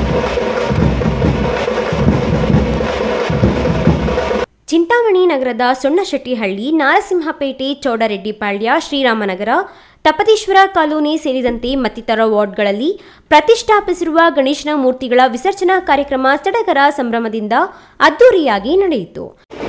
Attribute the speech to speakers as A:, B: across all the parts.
A: ಚಿಂತಾಮಣಿ ನಗರದ ಸೊಣ್ಣಶೆಟ್ಟಿಹಳ್ಳಿ ನಾರಸಿಂಹಪೇಟೆ ಚೌಡರೆಡ್ಡಿಪಾಳ್ಯ ಶ್ರೀರಾಮನಗರ ತಪತೀಶ್ವರ ಕಾಲೋನಿ ಸೇರಿದಂತೆ ಮತ್ತಿತರ ವಾರ್ಡ್ಗಳಲ್ಲಿ ಪ್ರತಿಷ್ಠಾಪಿಸಿರುವ ಗಣೇಶನ ಮೂರ್ತಿಗಳ ವಿಸರ್ಜನಾ ಕಾರ್ಯಕ್ರಮ ಸಡಗರ ಸಂಭ್ರಮದಿಂದ ಅದ್ದೂರಿಯಾಗಿ ನಡೆಯಿತು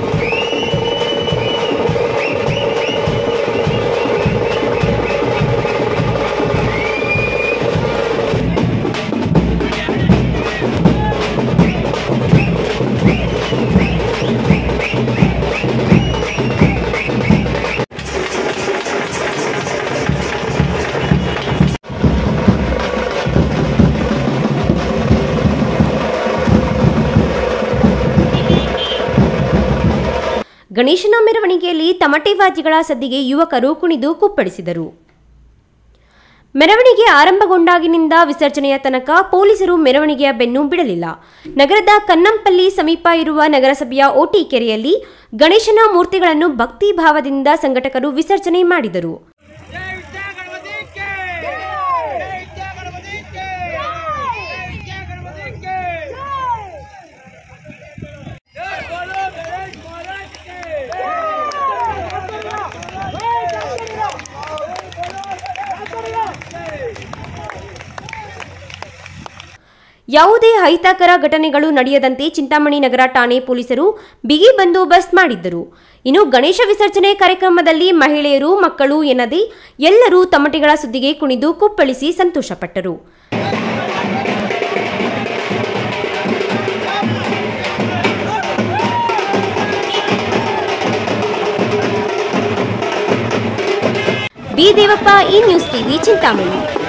A: ಗಣೇಶನ ಮೆರವಣಿಗೆಯಲ್ಲಿ ತಮಟೆ ವಾದ್ಯಗಳ ಸದ್ದಿಗೆ ಯುವಕರು ಕುಣಿದು ಕುಪ್ಪಳಿಸಿದರು ಮೆರವಣಿಗೆ ಆರಂಭಗೊಂಡಾಗಿನಿಂದ ವಿಸರ್ಜನೆಯ ತನಕ ಪೊಲೀಸರು ಮೆರವಣಿಗೆಯ ಬೆನ್ನು ಬಿಡಲಿಲ್ಲ ನಗರದ ಕನ್ನಂಪಲ್ಲಿ ಸಮೀಪ ಇರುವ ನಗರಸಭೆಯ ಓಟಿ ಕೆರೆಯಲ್ಲಿ ಗಣೇಶನ ಮೂರ್ತಿಗಳನ್ನು ಭಕ್ತಿ ಭಾವದಿಂದ ಸಂಘಟಕರು ವಿಸರ್ಜನೆ ಮಾಡಿದರು
B: ಜೈ ವಿದ್ಯಾ ಗಣಪತಿ ಕೇ ಜೈ ವಿದ್ಯಾ ಗಣಪತಿ ಕೇ ಜೈ ವಿದ್ಯಾ ಗಣಪತಿ ಕೇ ಜೈ ಬೋಲೋ ಗಣೇಶ್ ಮಹಾರಾಜ್ ಕೇ
A: ಯಾವುದೇ ಅಹಿತಕರ ಘಟನೆಗಳು ನಡೆಯದಂತೆ ಚಿಂತಾಮಣಿ ನಗರ ಠಾಣೆ ಪೊಲೀಸರು ಬಿಗಿ ಬಂದೋಬಸ್ತ್ ಮಾಡಿದ್ದರು ಇನ್ನು ಗಣೇಶ ವಿಸರ್ಜನೆ ಕಾರ್ಯಕ್ರಮದಲ್ಲಿ ಮಹಿಳೆಯರು ಮಕ್ಕಳು ಎನ್ನದೇ ಎಲ್ಲರೂ ತಮಟೆಗಳ ಸುದ್ದಿಗೆ ಕುಣಿದು ಕುಪ್ಪಳಿಸಿ ಸಂತೋಷಪಟ್ಟರು ಬಿ ದೇವಪ್ಪ ಈ ನ್ಯೂಸ್ ಟಿವಿ ಚಿಂತಾಮಣಿ